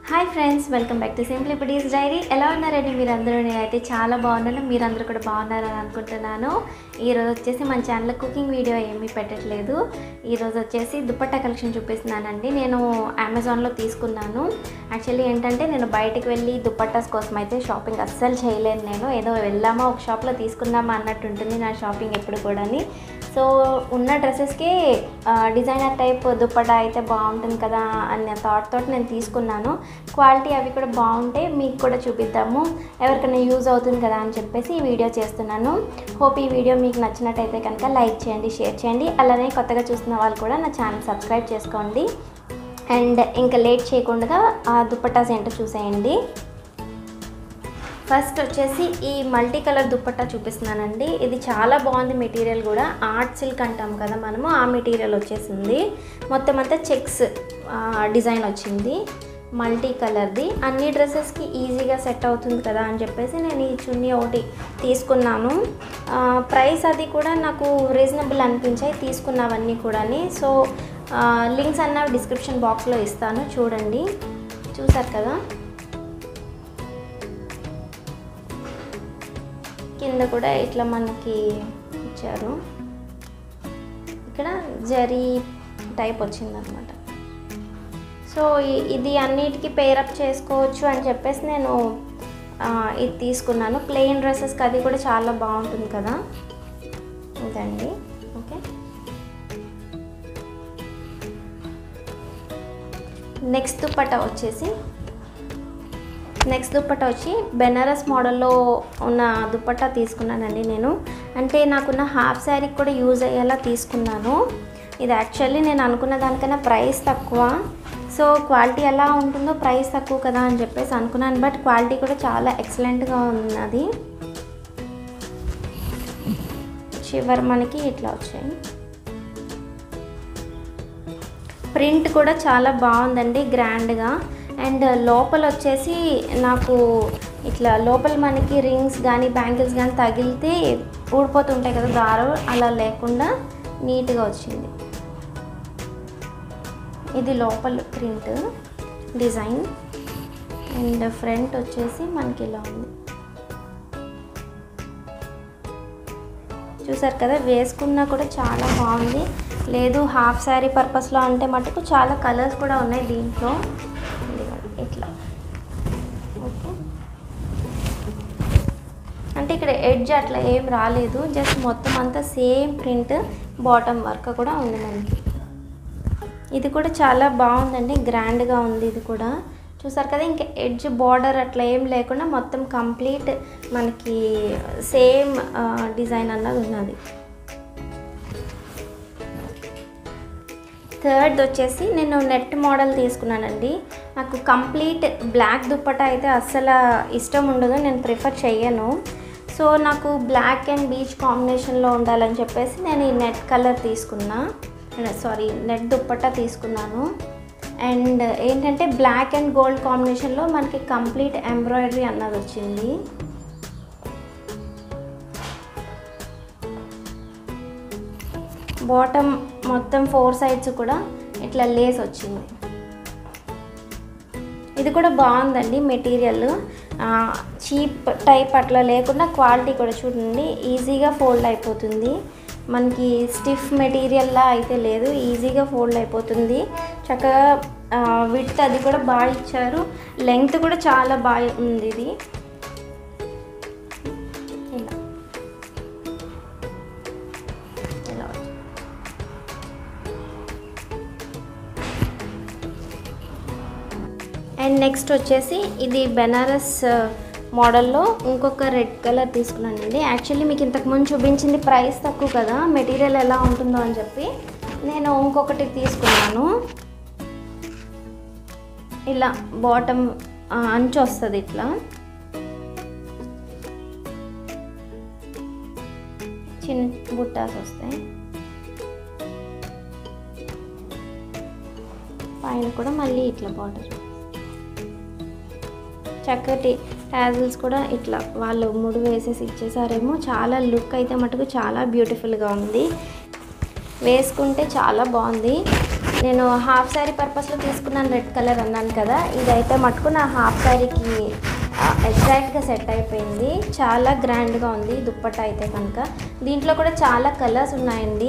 Hi friends welcome back to simply పిడీస్ diary ఎలా ఉన్నారండి మీరందరూ నేనైతే చాలా బాగున్నాను మీరందరూ కూడా బాగున్నారని అనుకుంటున్నాను ఈరోజు వచ్చేసి మన ఛానల్లో కుకింగ్ వీడియో ఏమీ పెట్టట్లేదు ఈరోజు వచ్చేసి దుపట్టా కలెక్షన్ చూపిస్తున్నానండి నేను అమెజాన్లో తీసుకున్నాను యాక్చువల్లీ ఏంటంటే నేను బయటికి వెళ్ళి దుపట్టాస్ కోసం అయితే షాపింగ్ అస్సలు చేయలేను నేను ఏదో వెళ్ళామా ఒక షాప్లో తీసుకుందామా అన్నట్టు ఉంటుంది నా షాపింగ్ ఎప్పుడు కూడాని సో ఉన్న డ్రెస్సెస్కి డిజైనర్ టైప్ దుప్పటా అయితే బాగుంటుంది కదా అన్న థాట్ తోటి నేను తీసుకున్నాను క్వాలిటీ అవి కూడా బాగుంటాయి మీకు కూడా చూపిద్దాము ఎవరికైనా యూజ్ అవుతుంది కదా అని చెప్పేసి ఈ వీడియో చేస్తున్నాను హోప్ ఈ వీడియో మీకు నచ్చినట్టయితే కనుక లైక్ చేయండి షేర్ చేయండి అలానే కొత్తగా చూస్తున్న వాళ్ళు కూడా నా ఛానల్ సబ్స్క్రైబ్ చేసుకోండి అండ్ ఇంకా లేట్ చేయకుండా ఆ దుప్పటాస్ ఏంటో చూసేయండి ఫస్ట్ వచ్చేసి ఈ మల్టీ కలర్ దుప్పట్టా చూపిస్తున్నానండి ఇది చాలా బాగుంది మెటీరియల్ కూడా ఆర్ట్ సిల్క్ అంటాం కదా మనము ఆ మెటీరియల్ వచ్చేసింది మొత్తం అంతా చెక్స్ డిజైన్ వచ్చింది మల్టీ కలర్ది అన్ని డ్రెస్సెస్కి ఈజీగా సెట్ అవుతుంది కదా అని చెప్పేసి నేను ఈ చున్నీ ఒకటి తీసుకున్నాను ఆ, ప్రైస్ అది కూడా నాకు రీజనబుల్ అనిపించాయి తీసుకున్నవన్నీ కూడాని సో లింక్స్ అన్న డిస్క్రిప్షన్ బాక్స్లో ఇస్తాను చూడండి చూసారు కదా కింద కూడా ఇట్లా మనకి ఇచ్చారు ఇక్కడ జరీ టైప్ వచ్చిందనమాట సో ఇ- ఇది అన్నిటికీ పేరప్ చేసుకోవచ్చు అని చెప్పేసి నేను ఆ, ఇది తీసుకున్నాను ప్లెయిన్ డ్రెస్సెస్కి అది కూడా చాలా బాగుంటుంది కదా ఇదండి ఓకే నెక్స్ట్ దుప్పట్టా వచ్చేసి నెక్స్ట్ దుప్పట్టా వచ్చి బెనారస్ మోడల్లో ఉన్న దుప్పట్టా తీసుకున్నానండి నేను అంటే నాకున్న హాఫ్ శారీకి కూడా యూజ్ అయ్యేలా తీసుకున్నాను ఇది యాక్చువల్లీ నేను అనుకున్న దానికన్నా ప్రైస్ తక్కువ సో క్వాలిటీ ఎలా ఉంటుందో ప్రైస్ తక్కువ కదా అని చెప్పేసి అనుకున్నాను బట్ క్వాలిటీ కూడా చాలా ఎక్సలెంట్గా ఉన్నది చివరి మనకి ఇట్లా వచ్చాయి ప్రింట్ కూడా చాలా బాగుందండి గ్రాండ్గా అండ్ లోపల వచ్చేసి నాకు ఇట్లా లోపల మనకి రింగ్స్ కానీ బ్యాంగిల్స్ కానీ తగిలితే ఊడిపోతుంటాయి కదా దారం అలా లేకుండా నీట్గా వచ్చింది ఇది లోపల ప్రింట్ డిజైన్ అండ్ ఫ్రంట్ వచ్చేసి మనకి ఇలా ఉంది చూసారు కదా వేసుకున్నా కూడా చాలా బాగుంది లేదు హాఫ్ శారీ పర్పస్లో అంటే మటుకు చాలా కలర్స్ కూడా ఉన్నాయి దీంట్లో ఇదిగోండి, ఇట్లా ఓకే అంటే ఇక్కడ ఎడ్జ్ అట్లా ఏం రాలేదు జస్ట్ మొత్తం అంతా సేమ్ ప్రింట్ బాటమ్ వర్క్ కూడా ఉంది మనకి ఇది కూడా చాలా బాగుందండి గ్రాండ్గా ఉంది ఇది కూడా చూసారు కదా ఇంకా ఎడ్జ్ బార్డర్ అట్లా ఏం లేకుండా మొత్తం కంప్లీట్ మనకి సేమ్ డిజైన్ అన్నది ఉన్నది థర్డ్ వచ్చేసి నేను నెట్ మోడల్ తీసుకున్నానండి నాకు కంప్లీట్ బ్లాక్ దుప్పటా అయితే అస్సలు ఇష్టం ఉండదు నేను ప్రిఫర్ చెయ్యను సో నాకు బ్లాక్ అండ్ బీచ్ కాంబినేషన్లో ఉండాలని చెప్పేసి నేను ఈ నెట్ కలర్ తీసుకున్నా సారీ నెట్ దుప్పట్టా తీసుకున్నాను అండ్ ఏంటంటే బ్లాక్ అండ్ గోల్డ్ కాంబినేషన్లో మనకి కంప్లీట్ ఎంబ్రాయిడరీ అన్నది వచ్చింది బాటమ్ మొత్తం ఫోర్ సైడ్స్ కూడా ఇట్లా లేస్ వచ్చింది ఇది కూడా బాగుందండి మెటీరియల్ చీప్ టైప్ అట్లా లేకుండా క్వాలిటీ కూడా చూడండి ఈజీగా ఫోల్డ్ అయిపోతుంది మనకి స్టిఫ్ మెటీరియల్లా అయితే లేదు ఈజీగా ఫోల్డ్ అయిపోతుంది చక్కగా విత్ అది కూడా బాగా ఇచ్చారు లెంగ్త్ కూడా చాలా బాగా ఉంది ఇది ఇలా ఇలా వచ్చింది. అండ్ నెక్స్ట్ వచ్చేసి ఇది బెనారస్ మోడల్లో ఇంకొక రెడ్ కలర్ తీసుకున్నానండి యాక్చువల్లీ మీకు ఇంతకు ముందు చూపించింది ప్రైస్ తక్కువ కదా మెటీరియల్ ఎలా ఉంటుందో అని చెప్పి నేను ఇంకొకటి తీసుకున్నాను ఇలా బాటమ్ అంచు వస్తుంది ఇట్లా చిన్న బుట్టాస్ వస్తాయి పైన కూడా మళ్ళీ ఇట్లా బార్డర్ చక్కటి ట్యాజిల్స్ కూడా ఇట్లా వాళ్ళు ముడి వేసేసి ఇచ్చేసారేమో చాలా లుక్ అయితే మటుకు చాలా బ్యూటిఫుల్గా ఉంది వేసుకుంటే చాలా బాగుంది నేను హాఫ్ శారీ పర్పస్లో తీసుకున్నాను రెడ్ కలర్ అన్నాను కదా ఇదైతే మటుకు నా హాఫ్ శారీకి ఎగ్జాక్ట్గా సెట్ అయిపోయింది చాలా గ్రాండ్గా ఉంది దుప్పట్ట అయితే కనుక దీంట్లో కూడా చాలా కలర్స్ ఉన్నాయండి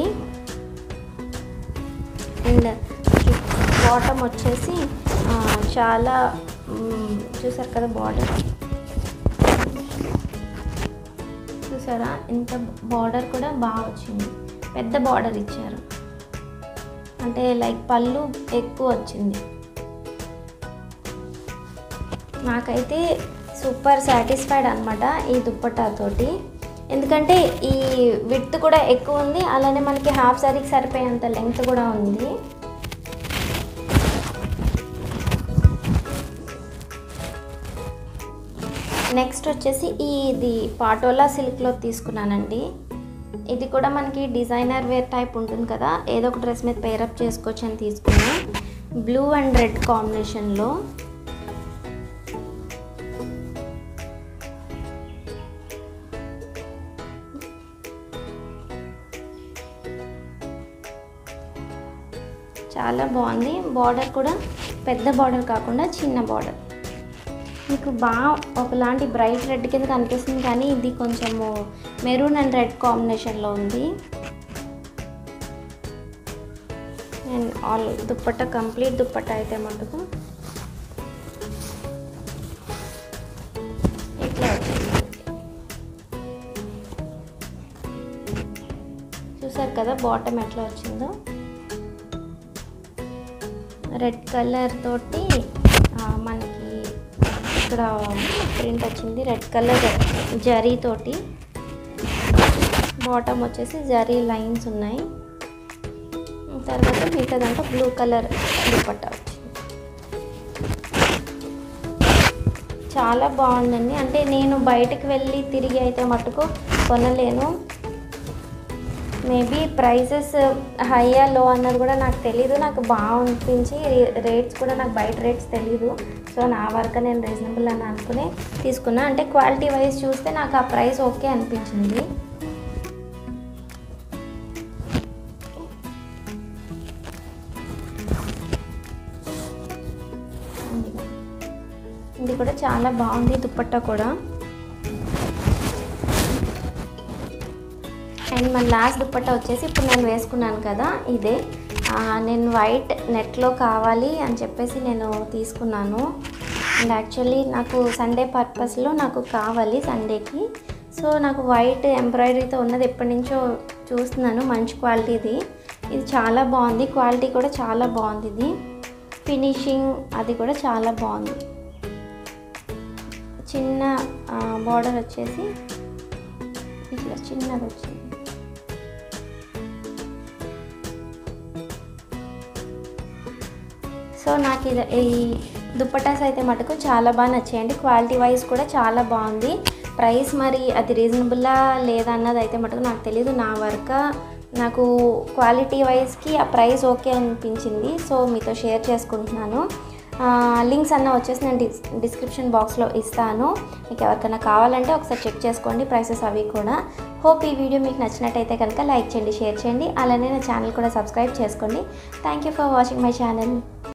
అండ్ బాటమ్ వచ్చేసి ఆ, చాలా మ్, చూసారు కదా బార్డర్ చూసారా ఇంత బార్డర్ కూడా బాగా వచ్చింది పెద్ద బార్డర్ ఇచ్చారు అంటే లైక్ పళ్ళు ఎక్కువ వచ్చింది నాకైతే సూపర్ సాటిస్ఫైడ్ అనమాట ఈ దుప్పటాతోటి ఎందుకంటే ఈ విడ్త్ కూడా ఎక్కువ ఉంది అలానే మనకి హాఫ్ సారీకి సరిపోయేంత లెంగ్త్ కూడా ఉంది నెక్స్ట్ వచ్చేసి ఈ ఇది పాటోలా సిల్క్లో తీసుకున్నానండి ఇది కూడా మనకి డిజైనర్ వేర్ టైప్ ఉంటుంది కదా ఏదో ఒక డ్రెస్ మీద పేరప్ చేసుకోవచ్చు అని తీసుకున్నా బ్లూ అండ్ రెడ్ కాంబినేషన్లో చాలా బాగుంది బార్డర్ కూడా పెద్ద బార్డర్ కాకుండా చిన్న బార్డర్ మీకు బాగా ఒకలాంటి బ్రైట్ రెడ్ కింద కనిపిస్తుంది కానీ ఇది కొంచెము మెరూన్ అండ్ రెడ్ కాంబినేషన్లో ఉంది and all dupatta complete dupatta అయితే మటుకు ఇట్లా వచ్చింది చూసారు కదా బాటమ్ ఎట్లా వచ్చిందో రెడ్ కలర్ తోటి ఆ, మనకి ఇక్కడ ప్రింట్ వచ్చింది రెడ్ కలర్ జరీ తోటి బాటమ్ వచ్చేసి జరీ లైన్స్ ఉన్నాయి తర్వాత మిగతా దాంట్లో బ్లూ కలర్ దుపట్టా వచ్చింది చాలా బాగుందండి అంటే నేను బయటకు వెళ్ళి తిరిగి అయితే మటుకు కొనలేను మేబీ ప్రైసెస్ హైయా లో అన్నది కూడా నాకు తెలీదు నాకు బాగా అనిపించి రేట్స్ కూడా నాకు బయట రేట్స్ తెలీదు సో నా వరకు నేను రీజనబుల్ అని అనుకుని తీసుకున్నా అంటే క్వాలిటీ వైజ్ చూస్తే నాకు ఆ ప్రైస్ ఓకే అనిపించింది ఇది కూడా చాలా బాగుంది దుప్పట్టా కూడా అండ్ మన లాస్ట్ దుప్పట్టా వచ్చేసి ఇప్పుడు నేను వేసుకున్నాను కదా ఇదే ఆ, నేను వైట్ నెట్లో కావాలి అని చెప్పేసి నేను తీసుకున్నాను అండ్ యాక్చువల్లీ నాకు సండే పర్పస్లో నాకు కావాలి సండేకి సో నాకు వైట్ ఎంబ్రాయిడరీతో ఉన్నది ఎప్పటి నుంచో చూస్తున్నాను మంచి క్వాలిటీది ఇది చాలా బాగుంది క్వాలిటీ కూడా చాలా బాగుంది ఇది ఫినిషింగ్ అది కూడా చాలా బాగుంది చిన్న బార్డర్ వచ్చేసి ఇట్లా చిన్నది వచ్చింది సో నాకు ఇది ఈ దుప్పటాస్ అయితే మటుకు చాలా బాగా నచ్చాయండి క్వాలిటీ వైజ్ కూడా చాలా బాగుంది ప్రైస్ మరి అది రీజనబుల్లా లేదా అన్నది అయితే మటుకు నాకు తెలియదు నా వర్క నాకు క్వాలిటీ వైజ్కి ఆ ప్రైస్ ఓకే అనిపించింది సో మీతో షేర్ చేసుకుంటున్నాను లింక్స్ అన్న వచ్చేసి నేను డిస్ డిస్క్రిప్షన్ బాక్స్లో ఇస్తాను మీకు ఎవరికైనా కావాలంటే ఒకసారి చెక్ చేసుకోండి ప్రైసెస్ అవి కూడా హోప్ ఈ వీడియో మీకు నచ్చినట్టయితే కనుక లైక్ చేయండి షేర్ చేయండి అలానే నా ఛానల్ కూడా సబ్స్క్రైబ్ చేసుకోండి thank you for watching my channel